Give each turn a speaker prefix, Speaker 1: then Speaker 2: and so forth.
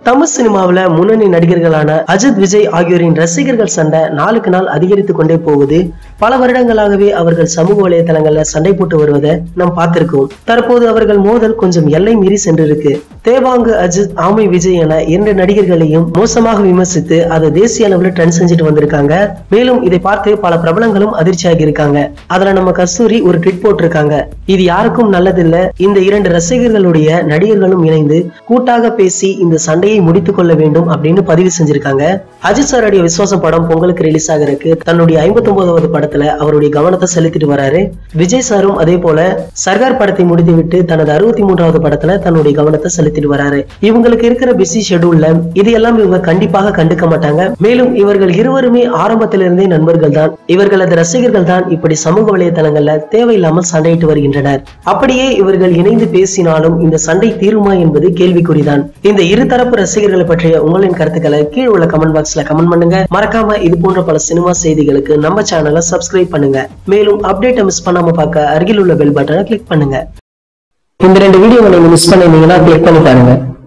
Speaker 1: தமிழ் சினிமாவுல முன்னணி நடிகர்களான அஜித் விஜய் ஆகியோரின் ரசிகர்கள் சண்டை நாளுக்கு நாள் அதிகரித்து கொண்டே போகுது பல வருடங்களாகவே அவர்கள் சமூக வலைதளங்கள்ல சண்டை போட்டு வருவதை நாம் பார்த்திருக்கோம் தற்போது அவர்கள் மோதல் கொஞ்சம் எல்லை மீறி சென்றிருக்கு தேவாங்கு அஜித் ஆமை விஜய் என இரண்டு நடிகர்களையும் மோசமாக விமர்சித்து அதை தேசிய அளவுல ட்ரெண்ட் செஞ்சுட்டு வந்திருக்காங்க மேலும் இதை பார்த்து பல பிரபலங்களும் அதிர்ச்சியாகி இருக்காங்க அதுல நம்ம கஸ்தூரி ஒரு ட்விட் போட்டிருக்காங்க இது யாருக்கும் நல்லதில்ல இந்த இரண்டு ரசிகர்களுடைய நடிகர்களும் இணைந்து கூட்டாக பேசி இந்த சண்டையை முடித்துக் கொள்ள வேண்டும் அப்படின்னு பதிவு செஞ்சிருக்காங்க அஜித் சாருடைய விசுவாசம் படம் பொங்கலுக்கு ரிலீஸ் ஆகிறதுக்கு தன்னுடைய ஐம்பத்தி ஒன்பதாவது படத்துல அவருடைய கவனத்தை செலுத்திட்டு வராரு விஜய் சாரும் அதே போல சர்கார் படத்தை முடித்துவிட்டு தனது அறுபத்தி மூன்றாவது படத்துல தன்னுடைய கவனத்தை செலுத்திட்டு வராரு இவங்களுக்கு இருக்கிற பிஸி ஷெடியூல்ல இதையெல்லாம் இவங்க கண்டிப்பாக கண்டுக்க மாட்டாங்க மேலும் இவர்கள் இருவருமே ஆரம்பத்திலிருந்தே நண்பர்கள் தான் இவர்களது ரசிகர்கள் தான் இப்படி சமூக வலைதளங்கள்ல தேவையில்லாமல் சண்டையிட்டு வருகின்றனர் அப்படியே இவர்கள் இணைந்து பேசினாலும் இந்த சண்டை தீருமா என்பது கேள்விக்குறிதான் இந்த இருதரப்பு ரசிகர்களை பற்றிய உங்களின் கருத்துக்களை கீழ் உள்ள கமெண்ட் பாக்ஸ்ல கமெண்ட் பண்ணுங்க மறக்காம இது போன்ற பல சினிமா செய்திகளுக்கு நம்ம சேனலை சப்ஸ்கிரைப் பண்ணுங்க மேலும் அப்டேட்டை மிஸ் பண்ணாம பார்க்க அருகில் உள்ள பெல் பட்டனை கிளிக் பண்ணுங்க இந்த ரெண்டு வீடியோவை நீங்க மிஸ் பண்ணிருந்தீங்கன்னா கிளிக் பண்ணி பாருங்க